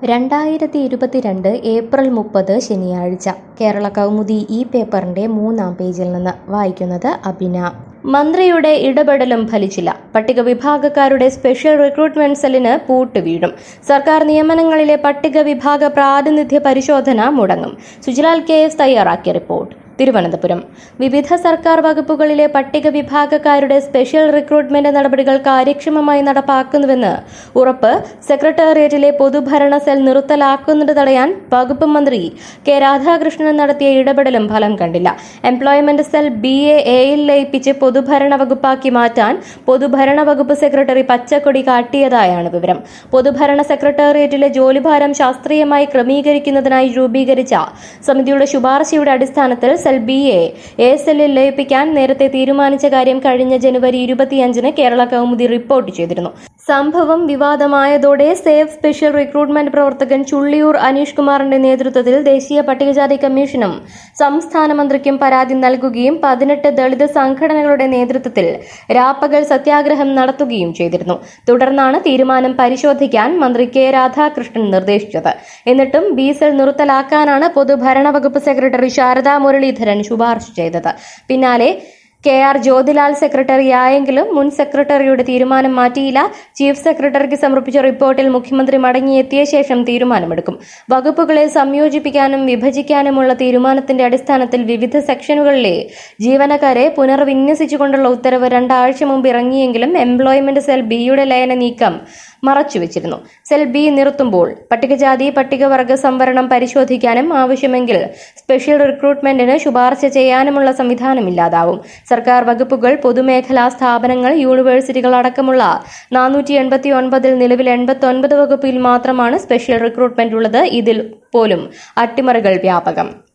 രണ്ടായിരത്തി ഇരുപത്തിരണ്ട് ഏപ്രിൽ മുപ്പത് ശനിയാഴ്ച കേരള കൗമുദി ഈ പേപ്പറിന്റെ മൂന്നാം പേജിൽ നിന്ന് വായിക്കുന്നത് അഭിന മന്ത്രിയുടെ ഇടപെടലും ഫലിച്ചില്ല പട്ടിക വിഭാഗക്കാരുടെ സ്പെഷ്യൽ റിക്രൂട്ട്മെന്റ് സെല്ലിന് പൂട്ട് വീഴും സർക്കാർ നിയമനങ്ങളിലെ പട്ടിക വിഭാഗ പ്രാതിനിധ്യ പരിശോധന മുടങ്ങും സുജിലാൽ കെ എസ് തയ്യാറാക്കിയ റിപ്പോർട്ട് തിരുവനന്തപുരം വിവിധ സർക്കാർ വകുപ്പുകളിലെ പട്ടിക വിഭാഗക്കാരുടെ സ്പെഷ്യൽ റിക്രൂട്ട്മെന്റ് നടപടികൾ കാര്യക്ഷമമായി നടപ്പാക്കുന്നുവെന്ന് ഉറപ്പ് സെക്രട്ടേറിയറ്റിലെ പൊതുഭരണ സെൽ നിർത്തലാക്കുന്നത് തടയാൻ വകുപ്പ് മന്ത്രി കെ രാധാകൃഷ്ണൻ നടത്തിയ ഇടപെടലും ഫലം കണ്ടില്ല എംപ്ലോയ്മെന്റ് സെൽ ബി എ എയിൽ ലയിപ്പിച്ച് പൊതുഭരണ വകുപ്പാക്കി മാറ്റാൻ പൊതുഭരണ വകുപ്പ് സെക്രട്ടറി പച്ചക്കൊടി കാട്ടിയതായാണ് വിവരം പൊതുഭരണ സെക്രട്ടേറിയറ്റിലെ ജോലിഭാരം ശാസ്ത്രീയമായി ക്രമീകരിക്കുന്നതിനായി രൂപീകരിച്ച സമിതിയുടെ ശുപാർശയുടെ അടിസ്ഥാനത്തിൽ സെൽ ബി എ എ സെല്ലിൽ ലയിപ്പിക്കാൻ നേരത്തെ തീരുമാനിച്ച കാര്യം കഴിഞ്ഞ ജനുവരി ഇരുപത്തിയഞ്ചിന് കേരള കൗമുദി റിപ്പോർട്ട് ചെയ്തിരുന്നു സംഭവം വിവാദമായതോടെ സേഫ് സ്പെഷ്യൽ റിക്രൂട്ട്മെന്റ് പ്രവർത്തകൻ ചുള്ളിയൂർ അനീഷ് കുമാറിന്റെ നേതൃത്വത്തിൽ ദേശീയ പട്ടികജാതി കമ്മീഷനും സംസ്ഥാന മന്ത്രിക്കും പരാതി നൽകുകയും പതിനെട്ട് ദളിത് സംഘടനകളുടെ നേതൃത്വത്തിൽ രാപ്പകൽ സത്യാഗ്രഹം നടത്തുകയും ചെയ്തിരുന്നു തുടർന്നാണ് തീരുമാനം പരിശോധിക്കാൻ മന്ത്രി കെ രാധാകൃഷ്ണൻ നിർദ്ദേശിച്ചത് എന്നിട്ടും ബി സെൽ നിർത്തലാക്കാനാണ് പൊതുഭരണ വകുപ്പ് സെക്രട്ടറി ശാരദാ മുരളീധരൻ ശുപാർശ ചെയ്തത് പിന്നാലെ കെ ആർ ജ്യോതിലാൽ സെക്രട്ടറിയായെങ്കിലും മുൻ സെക്രട്ടറിയുടെ തീരുമാനം മാറ്റിയില്ല ചീഫ് സെക്രട്ടറിക്ക് സമർപ്പിച്ച റിപ്പോർട്ടിൽ മുഖ്യമന്ത്രി മടങ്ങിയെത്തിയ ശേഷം തീരുമാനമെടുക്കും വകുപ്പുകളെ സംയോജിപ്പിക്കാനും വിഭജിക്കാനുമുള്ള തീരുമാനത്തിന്റെ അടിസ്ഥാനത്തിൽ വിവിധ സെക്ഷനുകളിലെ ജീവനക്കാരെ പുനർവിന്യസിച്ചുകൊണ്ടുള്ള ഉത്തരവ് രണ്ടാഴ്ച മുമ്പ് ഇറങ്ങിയെങ്കിലും എംപ്ലോയ്മെന്റ് സെൽ ബിയുടെ ലയന നീക്കം മറച്ചുവെച്ചിരുന്നു സെൽ ബി നിർത്തുമ്പോൾ പട്ടികജാതി പട്ടികവർഗ സംവരണം പരിശോധിക്കാനും ആവശ്യമെങ്കിൽ സ്പെഷ്യൽ റിക്രൂട്ട്മെന്റിന് ശുപാർശ ചെയ്യാനുമുള്ള സംവിധാനമില്ലാതാവും സർക്കാർ വകുപ്പുകൾ പൊതുമേഖലാ സ്ഥാപനങ്ങൾ യൂണിവേഴ്സിറ്റികൾ അടക്കമുള്ള നാനൂറ്റി എൺപത്തി ഒൻപതിൽ നിലവിൽ എൺപത്തി ഒൻപത് വകുപ്പിൽ മാത്രമാണ് സ്പെഷ്യൽ റിക്രൂട്ട്മെന്റ് ഉള്ളത് ഇതിൽ പോലും അട്ടിമറികൾ വ്യാപകം